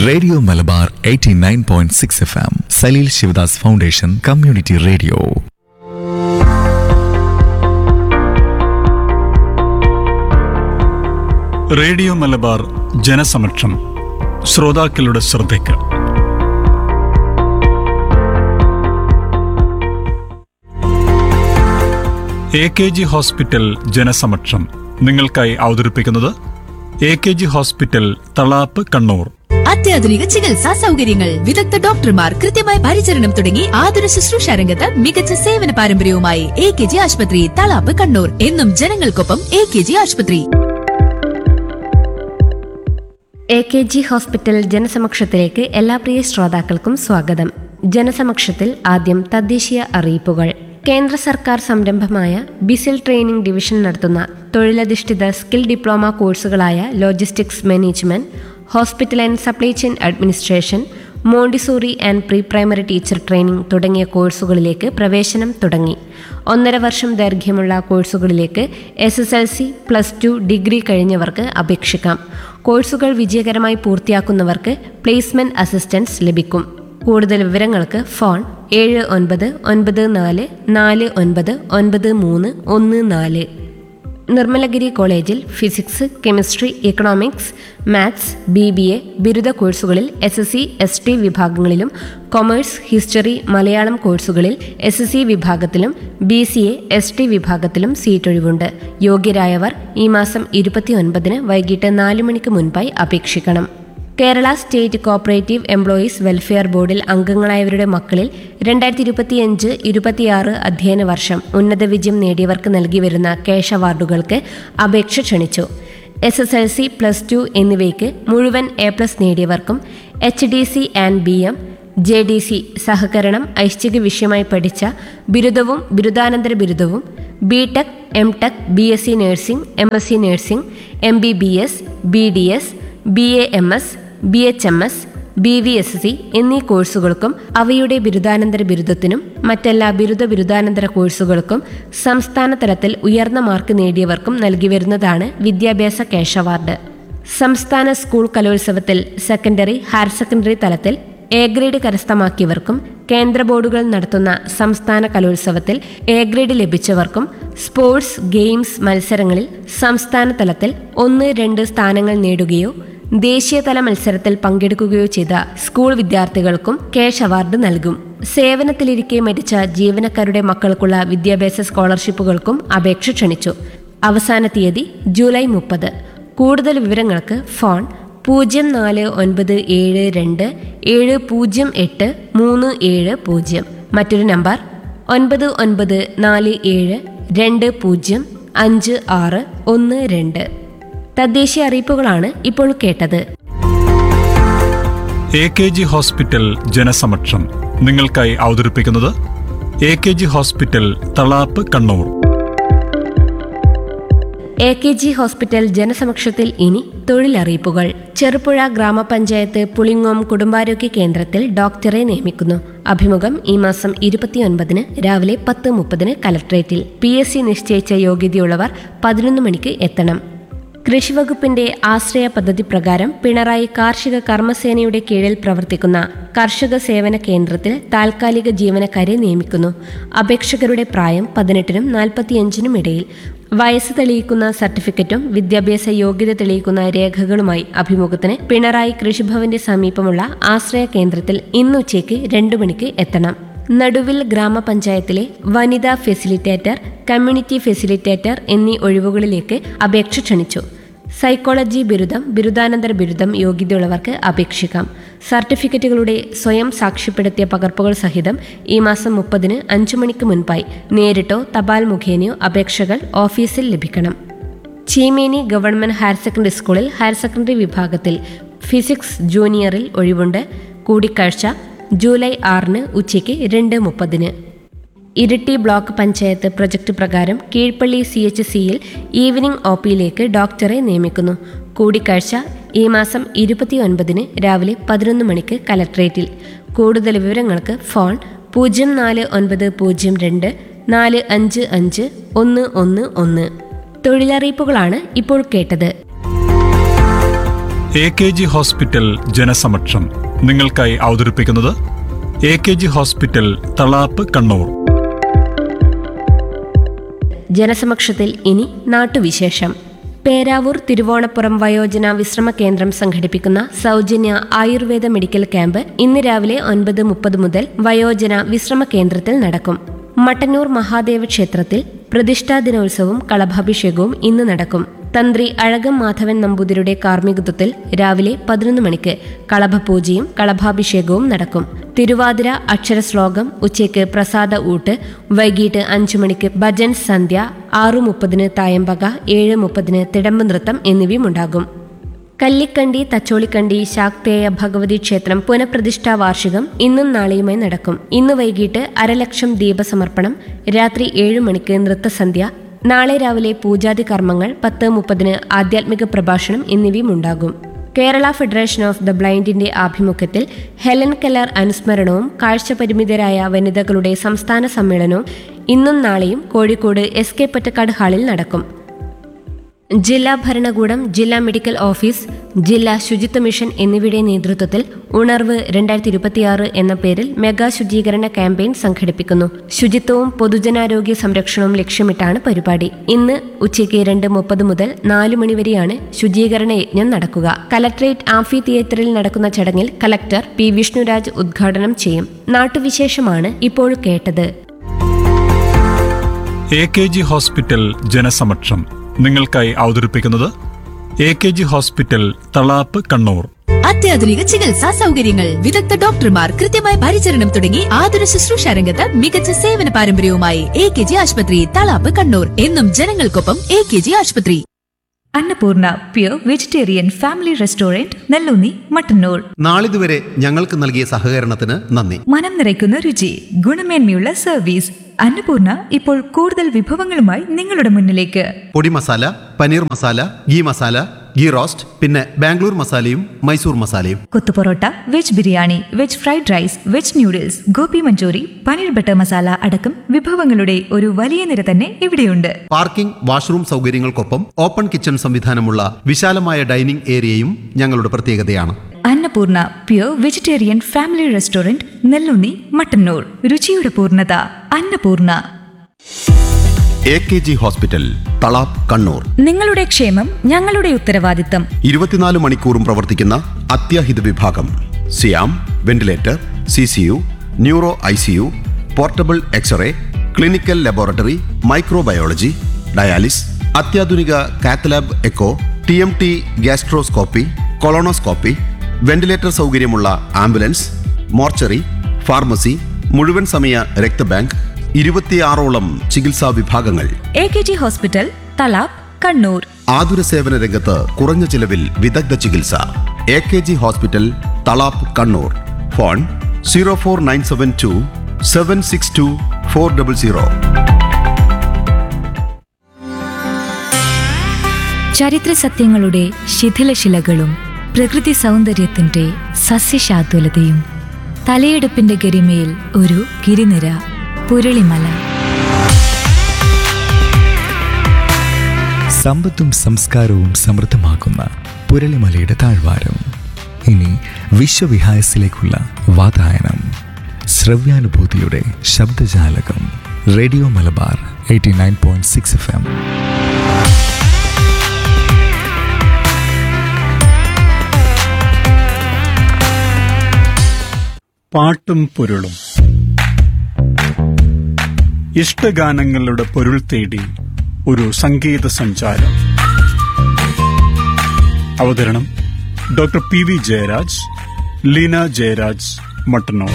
radio Malabar 89.6 F M Saleel Shivadas foundation community radio radio Malabar ജനസമക്ഷം ശ്രോതാക്കളുടെ ശ്രദ്ധയ്ക്ക് എ കെ ജി ഹോസ്പിറ്റൽ ജനസമക്ഷം നിങ്ങൾക്കായി അവതരിപ്പിക്കുന്നത് A K G hospital Thalap Kannur അത്യാധുനിക ചികിത്സാ സൗകര്യങ്ങൾ വിദഗ്ധ ഡോക്ടർമാർ കൃത്യമായ പരിചരണം തുടങ്ങി ആതുര ശുശ്രൂഷ രംഗത്ത് മികച്ച സേവന പാരമ്പര്യവുമായി എ കെ ജി ആശുപത്രി തളാപ്പ് കണ്ണൂർ എന്നും ജനങ്ങൾക്കൊപ്പം എ കെ ജി ആശുപത്രി എ കെ ജി ഹോസ്പിറ്റൽ ജനസമക്ഷത്തിലേക്ക് എല്ലാ പ്രിയ ശ്രോതാക്കൾക്കും സ്വാഗതം ജനസമക്ഷത്തിൽ ആദ്യം തദ്ദേശീയ അറിയിപ്പുകൾ കേന്ദ്ര സർക്കാർ സംരംഭമായ ബിസിൽ ട്രെയിനിംഗ് ഡിവിഷൻ നടത്തുന്ന തൊഴിലധിഷ്ഠിത സ്കിൽ ഡിപ്ലോമ കോഴ്സുകളായ logistics management hospital and supply chain administration Montessori and pre primary teacher training തുടങ്ങിയ കോഴ്സുകളിലേക്ക് പ്രവേശനം തുടങ്ങി ഒന്നര വർഷം ദൈർഘ്യമുള്ള കോഴ്സുകളിലേക്ക് S S L C plus two degree കഴിഞ്ഞവർക്ക് അപേക്ഷിക്കാം കോഴ്സുകൾ വിജയകരമായി പൂർത്തിയാക്കുന്നവർക്ക് പ്ലേസ്മെന്റ് അസിസ്റ്റൻസ് ലഭിക്കും കൂടുതൽ വിവരങ്ങൾക്ക് ഫോൺ ഏഴ് ഒൻപത് ഒൻപത് നാല് നാല് ഒൻപത് ഒൻപത് മൂന്ന് ഒന്ന് നാല് നിർമ്മലഗിരി കോളേജിൽ physics chemistry economics maths B B A ബിരുദ കോഴ്സുകളിൽ S S C S T വിഭാഗങ്ങളിലും കൊമേഴ്സ് ഹിസ്റ്ററി മലയാളം കോഴ്സുകളിൽ എസ് എസ് സി വിഭാഗത്തിലും B C A S T വിഭാഗത്തിലും സീറ്റ് ഒഴിവുണ്ട് യോഗ്യരായവർ ഈ മാസം ഇരുപത്തിയൊൻപതിന് വൈകിട്ട് നാല് മണിക്ക് മുൻപായി അപേക്ഷിക്കണം Kerala state cooperative employees welfare ബോർഡിൽ അംഗങ്ങളായവരുടെ മക്കളിൽ രണ്ടായിരത്തി ഇരുപത്തിയഞ്ച് ഇരുപത്തിയാറ് അധ്യയന വർഷം ഉന്നത വിജയം നേടിയവർക്ക് നൽകി വരുന്ന ക്യാഷ് അവാർഡുകൾക്ക് അപേക്ഷ ക്ഷണിച്ചു S S L C plus two എന്നിവയ്ക്ക് മുഴുവൻ എ പ്ലസ് നേടിയവർക്കും H D C and B M J D C സഹകരണം ഐച്ഛിക വിഷയമായി പഠിച്ച ബിരുദവും ബിരുദാനന്തര ബിരുദവും B tech M tech B S C nursing M S C nursing M B B S B D S B A M S B H M S B V S C എന്നീ കോഴ്സുകൾക്കും അവയുടെ ബിരുദാനന്തര ബിരുദത്തിനും മറ്റെല്ലാ ബിരുദ ബിരുദാനന്തര കോഴ്സുകൾക്കും സംസ്ഥാന തലത്തിൽ ഉയർന്ന മാർക്ക് നേടിയവർക്കും നൽകി വരുന്നതാണ് വിദ്യാഭ്യാസ ക്യാഷ് അവാർഡ് സംസ്ഥാന സ്കൂൾ കലോത്സവത്തിൽ സെക്കൻഡറി ഹയർ സെക്കൻഡറി തലത്തിൽ എ ഗ്രേഡ് കരസ്ഥമാക്കിയവർക്കും കേന്ദ്ര ബോർഡുകൾ നടത്തുന്ന സംസ്ഥാന കലോത്സവത്തിൽ എ ഗ്രേഡ് ലഭിച്ചവർക്കും സ്പോർട്സ് ഗെയിംസ് മത്സരങ്ങളിൽ സംസ്ഥാന തലത്തിൽ ഒന്ന് രണ്ട് സ്ഥാനങ്ങൾ നേടുകയോ ദേശീയതല മത്സരത്തിൽ പങ്കെടുക്കുകയോ ചെയ്ത സ്കൂൾ വിദ്യാർത്ഥികൾക്കും ക്യാഷ് അവാർഡ് നൽകും സേവനത്തിലിരിക്കെ മരിച്ച ജീവനക്കാരുടെ മക്കൾക്കുള്ള വിദ്യാഭ്യാസ സ്കോളർഷിപ്പുകൾക്കും അപേക്ഷ ക്ഷണിച്ചു അവസാന തീയതി ജൂലൈ മുപ്പത് കൂടുതൽ വിവരങ്ങൾക്ക് ഫോൺ പൂജ്യം നാല് ഒൻപത് ഏഴ് രണ്ട് ഏഴ് പൂജ്യം എട്ട് മൂന്ന് ഏഴ് പൂജ്യം മറ്റൊരു നമ്പർ ഒൻപത് ഒൻപത് നാല് ഏഴ് രണ്ട് പൂജ്യം അഞ്ച് ആറ് ഒന്ന് രണ്ട് തദ്ദേശീയ അറിയിപ്പുകളാണ് ഇപ്പോൾ കേട്ടത് എ കെ ജി ഹോസ്പിറ്റൽ ജനസമക്ഷം നിങ്ങൾക്കായി അവതരിപ്പിക്കുന്നത് A K G hospital Thalap Kannur A K G hospital ജനസമക്ഷത്തിൽ ഇനി തൊഴിലറിയിപ്പുകൾ ചെറുപുഴ ഗ്രാമപഞ്ചായത്ത് പുളിങ്ങോം കുടുംബാരോഗ്യ കേന്ദ്രത്തിൽ ഡോക്ടറെ നിയമിക്കുന്നു അഭിമുഖം ഈ മാസം ഇരുപത്തിയൊൻപതിന് രാവിലെ പത്ത് മുപ്പതിന് കലക്ട്രേറ്റിൽ പി എസ് സി നിശ്ചയിച്ച യോഗ്യതയുള്ളവർ പതിനൊന്ന് മണിക്ക് എത്തണം കൃഷിവകുപ്പിന്റെ ആശ്രയ പദ്ധതി പ്രകാരം പിണറായി കാർഷിക കർമ്മസേനയുടെ കീഴിൽ പ്രവർത്തിക്കുന്ന കർഷക സേവന കേന്ദ്രത്തിൽ താൽക്കാലിക ജീവനക്കാരെ നിയമിക്കുന്നു അപേക്ഷകരുടെ പ്രായം പതിനെട്ടിനും നാൽപ്പത്തിയഞ്ചിനും ഇടയിൽ വയസ്സ് തെളിയിക്കുന്ന സർട്ടിഫിക്കറ്റും വിദ്യാഭ്യാസ യോഗ്യത തെളിയിക്കുന്ന രേഖകളുമായി അഭിമുഖത്തിന് പിണറായി കൃഷിഭവന്റെ സമീപമുള്ള ആശ്രയ കേന്ദ്രത്തിൽ ഇന്ന് ഉച്ചയ്ക്ക് രണ്ടു മണിക്ക് എത്തണം നടുവിൽ ഗ്രാമപഞ്ചായത്തിലെ വനിതാ ഫെസിലിറ്റേറ്റർ കമ്മ്യൂണിറ്റി ഫെസിലിറ്റേറ്റർ എന്നീ ഒഴിവുകളിലേക്ക് അപേക്ഷ ക്ഷണിച്ചു സൈക്കോളജി ബിരുദം ബിരുദാനന്തര ബിരുദം യോഗ്യതയുള്ളവർക്ക് അപേക്ഷിക്കാം സർട്ടിഫിക്കറ്റുകളുടെ സ്വയം സാക്ഷ്യപ്പെടുത്തിയ പകർപ്പുകൾ സഹിതം ഈ മാസം മുപ്പതിന് അഞ്ചു മണിക്ക് മുൻപായി നേരിട്ടോ തപാൽ മുഖേനയോ അപേക്ഷകൾ ഓഫീസിൽ ലഭിക്കണം ചീമേനി ഗവൺമെന്റ് ഹയർ സെക്കൻഡറി സ്കൂളിൽ ഹയർ സെക്കൻഡറി വിഭാഗത്തിൽ ഫിസിക്സ് ജൂനിയറിൽ ഒഴിവുണ്ട് കൂടിക്കാഴ്ച ജൂലൈ ആറിന് ഉച്ചയ്ക്ക് രണ്ട് മുപ്പതിന് ഇരിട്ടി ബ്ലോക്ക് പഞ്ചായത്ത് പ്രൊജക്ട് പ്രകാരം കീഴ്പള്ളി സി എച്ച് സിയിൽ ഈവനിംഗ് ഒ പിയിലേക്ക് ഡോക്ടറെ നിയമിക്കുന്നു കൂടിക്കാഴ്ച ഈ മാസം ഇരുപത്തിയൊൻപതിന് രാവിലെ പതിനൊന്ന് മണിക്ക് കലക്ട്രേറ്റിൽ കൂടുതൽ വിവരങ്ങൾക്ക് ഫോൺ പൂജ്യം നാല് ഒൻപത് പൂജ്യം രണ്ട് നാല് അഞ്ച് അഞ്ച് ഒന്ന് ഒന്ന് ഒന്ന് തൊഴിലറിയിപ്പുകളാണ് ഇപ്പോൾ കേട്ടത് എ കെ ജി ഹോസ്പിറ്റൽ ജനസമക്ഷം നിങ്ങൾക്കായി അവതരിപ്പിക്കുന്നത് A K G hospital Thalap Kannur ജനസമക്ഷത്തിൽ ഇനി നാട്ടുവിശേഷം പേരാവൂർ തിരുവോണപ്പുറം വയോജന വിശ്രമ കേന്ദ്രം സംഘടിപ്പിക്കുന്ന സൗജന്യ ആയുർവേദ മെഡിക്കൽ ക്യാമ്പ് ഇന്ന് രാവിലെ ഒൻപത് മുപ്പത് മുതൽ വയോജന വിശ്രമ കേന്ദ്രത്തിൽ നടക്കും മട്ടന്നൂർ മഹാദേവ ക്ഷേത്രത്തിൽ പ്രതിഷ്ഠാ ദിനോത്സവവും കളഭാഭിഷേകവും ഇന്ന് നടക്കും തന്ത്രി അഴകം മാധവൻ നമ്പൂതിരിയുടെ കാർമ്മികത്വത്തിൽ രാവിലെ പതിനൊന്ന് മണിക്ക് കളഭപൂജയും കളഭാഭിഷേകവും നടക്കും തിരുവാതിര അക്ഷരശ്ലോകം ഉച്ചയ്ക്ക് പ്രസാദ ഊട്ട് വൈകിട്ട് അഞ്ചു മണിക്ക് ഭജൻ സന്ധ്യ ആറു മുപ്പതിന് തായമ്പക ഏഴ് മുപ്പതിന് തിടമ്പ് നൃത്തം എന്നിവയുമുണ്ടാകും കല്ലിക്കണ്ടി തച്ചോളിക്കണ്ടി ശാക്തേയ ഭഗവതി ക്ഷേത്രം പുനഃപ്രതിഷ്ഠാ വാർഷികം ഇന്നും നാളെയുമായി നടക്കും ഇന്ന് വൈകിട്ട് അരലക്ഷം ദീപസമർപ്പണം രാത്രി ഏഴ് മണിക്ക് നൃത്തസന്ധ്യ നാളെ രാവിലെ പൂജാതി കർമ്മങ്ങൾ പത്ത് മുപ്പതിന് ആധ്യാത്മിക പ്രഭാഷണം എന്നിവയും ഉണ്ടാകും കേരള ഫെഡറേഷൻ ഓഫ് ദ ബ്ലൈൻഡിന്റെ ആഭിമുഖ്യത്തിൽ ഹെലൻ കെല്ലർ അനുസ്മരണവും കാഴ്ചപരിമിതരായ വനിതകളുടെ സംസ്ഥാന സമ്മേളനവും ഇന്നും നാളെയും കോഴിക്കോട് എസ് കെ പൊറ്റക്കാട് ഹാളിൽ നടക്കും ജില്ലാ ഭരണകൂടം ജില്ലാ മെഡിക്കൽ ഓഫീസ് ജില്ലാ ശുചിത്വ മിഷൻ എന്നിവയുടെ നേതൃത്വത്തിൽ ഉണർവ് രണ്ടായിരത്തി ഇരുപത്തിയാറ് എന്ന പേരിൽ മെഗാ ശുചീകരണ ക്യാമ്പയിൻ സംഘടിപ്പിക്കുന്നു ശുചിത്വവും പൊതുജനാരോഗ്യ സംരക്ഷണവും ലക്ഷ്യമിട്ടാണ് പരിപാടി ഇന്ന് ഉച്ചയ്ക്ക് രണ്ട് മുപ്പത് മുതൽ നാല് മണിവരെയാണ് ശുചീകരണ യജ്ഞം നടക്കുക കലക്ട്രേറ്റ് ആംഫി തിയേറ്ററിൽ നടക്കുന്ന ചടങ്ങിൽ കലക്ടർ പി വിഷ്ണുരാജ് ഉദ്ഘാടനം ചെയ്യും നാട്ടുവിശേഷമാണ് ഇപ്പോൾ കേട്ടത് എ കെ ജി ഹോസ്പിറ്റൽ ജനസമക്ഷം നിങ്ങൾക്കായി അവതരിപ്പിക്കുന്നത് A K G hospital Thalap Kannur അത്യാധുനിക ചികിത്സാ സൗകര്യങ്ങൾ വിദഗ്ധ ഡോക്ടർമാർ കൃത്യമായ പരിചരണം തുടങ്ങി ആതുര ശുശ്രൂഷ രംഗത്ത് മികച്ച സേവന പാരമ്പര്യവുമായി എ കെ ജി ആശുപത്രി തളാപ്പ് കണ്ണൂർ എന്നും ജനങ്ങൾക്കൊപ്പം എ കെ ജി ആശുപത്രി Annapoorna pure vegetarian family restaurant Nelloonni Mattannur നാളിതുവരെ ഞങ്ങൾക്ക് നൽകിയ സഹകരണത്തിന് നന്ദി മനം നിറയ്ക്കുന്ന രുചി ഗുണമേന്മയുള്ള സർവീസ് അന്നപൂർണ ഇപ്പോൾ കൂടുതൽ വിഭവങ്ങളുമായി നിങ്ങളുടെ മുന്നിലേക്ക് podi masala paneer masala ghee masala ghee roast പിന്നെ ബാംഗ്ലൂർ മസാലയും മൈസൂർ മസാലയും kothu porotta veg biryani veg fried rice veg noodles gobi manchurian paneer butter masala അടക്കം വിഭവങ്ങളുടെ ഒരു വലിയ നിര തന്നെ ഇവിടെയുണ്ട് പാർക്കിംഗ് വാഷ്റൂം സൗകര്യങ്ങൾക്കൊപ്പം ഓപ്പൺ കിച്ചൺ സംവിധാനമുള്ള വിശാലമായ ഡൈനിംഗ് ഏരിയയും ഞങ്ങളുടെ പ്രത്യേകതയാണ് Annapoorna pure vegetarian family restaurant Nelloonni Mattannur രുചിയുടെ പൂർണ്ണത Annapoorna A K G hospital Thalap Kannur നിങ്ങളുടെ ക്ഷേമം ഞങ്ങളുടെ ഉത്തരവാദിത്തം ഇരുപത്തിനാല് മണിക്കൂറും പ്രവർത്തിക്കുന്ന അത്യാഹിത വിഭാഗം സിയാം ventilator C C U neuro I C U portable x ray clinical laboratory microbiology dialysis അത്യാധുനിക cath lab echo T M T gastroscopy colonoscopy ventilator സൗകര്യമുള്ള ആംബുലൻസ് മോർച്ചറി ഫാർമസി മുഴുവൻ സമയ രക്തബാങ്ക് ഇരുപത്തിയാറോളം ചികിത്സാ വിഭാഗങ്ങൾ A K G hospital Thalap Kannur ആതുര സേവന രംഗത്ത് കുറഞ്ഞ ചിലവിൽ വിദഗ്ധ ചികിത്സ A K G hospital Thalap Kannur phone zero four nine seven two seven six two four double zero ചരിത്ര സത്യങ്ങളുടെ ശിഥിലശിലകളും പ്രകൃതി സൗന്ദര്യത്തിന്റെ സസ്യശാതുലതയും തലയെടുപ്പിന്റെ ഗരിമയിൽ ഒരു ഗിരിനിര പുരളിമല സമ്പത്തും സംസ്കാരവും സമൃദ്ധമാക്കുന്ന പുരളിമലയുടെ താഴ്വാരം ഇനി വിശ്വവിഹായസിലേക്കുള്ള വാതായനം ശ്രവ്യാനുഭൂതിയുടെ ശബ്ദജാലകം radio Malabar eighty nine point six F M പാട്ടും പൊരുളും ഇഷ്ടഗാനങ്ങളുടെ പൊരുൾ തേടി ഒരു സംഗീത സഞ്ചാരം അവതരണം doctor P V Jayaraj Leena Jayaraj Mattannur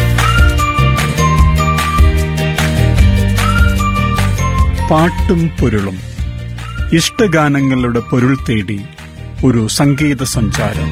പാട്ടും പൊരുളും ഇഷ്ടഗാനങ്ങളുടെ പൊരുൾ തേടി ഒരു സംഗീത സഞ്ചാരം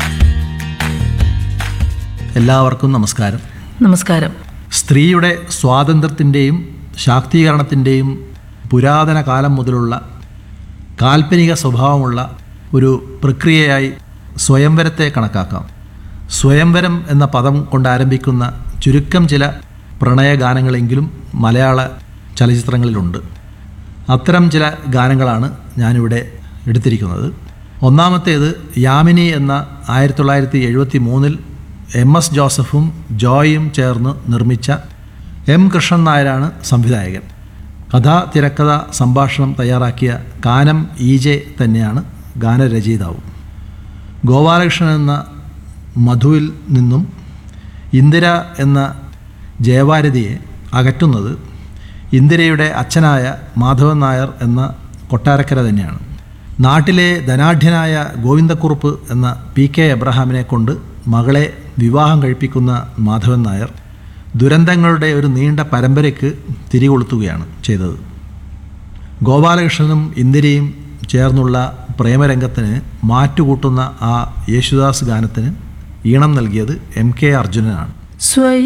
എല്ലാവർക്കും നമസ്കാരം നമസ്കാരം സ്ത്രീയുടെ സ്വാതന്ത്ര്യത്തിൻ്റെയും ശാക്തീകരണത്തിൻ്റെയും പുരാതന കാലം മുതലുള്ള കാൽപ്പനിക സ്വഭാവമുള്ള ഒരു പ്രക്രിയയായി സ്വയംവരത്തെ കണക്കാക്കാം സ്വയംവരം എന്ന പദം കൊണ്ട് ആരംഭിക്കുന്ന ചുരുക്കം ചില പ്രണയഗാനങ്ങളെങ്കിലും മലയാള ചലച്ചിത്രങ്ങളിലുണ്ട് അത്തരം ചില ഗാനങ്ങളാണ് ഞാനിവിടെ എടുത്തിരിക്കുന്നത് ഒന്നാമത്തേത് യാമിനി എന്ന ആയിരത്തി തൊള്ളായിരത്തി എഴുപത്തി മൂന്നിൽ എം എസ് ജോസഫും ജോയും ചേർന്ന് നിർമ്മിച്ച എം കൃഷ്ണൻ നായരാണ് സംവിധായകൻ കഥ തിരക്കഥ സംഭാഷണം തയ്യാറാക്കിയ കാനം ഇ ജെ തന്നെയാണ് ഗാനരചയിതാവും ഗോപാലകൃഷ്ണൻ എന്ന മധുവിൽ നിന്നും ഇന്ദിര എന്ന ജയഭാരതിയെ അകറ്റുന്നത് ഇന്ദിരയുടെ അച്ഛനായ മാധവൻ നായർ എന്ന കൊട്ടാരക്കര തന്നെയാണ് നാട്ടിലെ ധനാഢ്യനായ ഗോവിന്ദക്കുറുപ്പ് എന്ന പി കെ എബ്രഹാമിനെ കൊണ്ട് മകളെ വിവാഹം കഴിപ്പിക്കുന്ന മാധവൻ നായർ ദുരന്തങ്ങളുടെ ഒരു നീണ്ട പരമ്പരയ്ക്ക് തിരികൊളുത്തുകയാണ് ചെയ്തത് ഗോപാലകൃഷ്ണനും ഇന്ദിരയും ചേർന്നുള്ള പ്രേമരംഗത്തിന് മാറ്റുകൂട്ടുന്ന ആ യേശുദാസ് ഗാനത്തിന് ഈണം നൽകിയത് എം കെ അർജുനനാണ് സ്വയം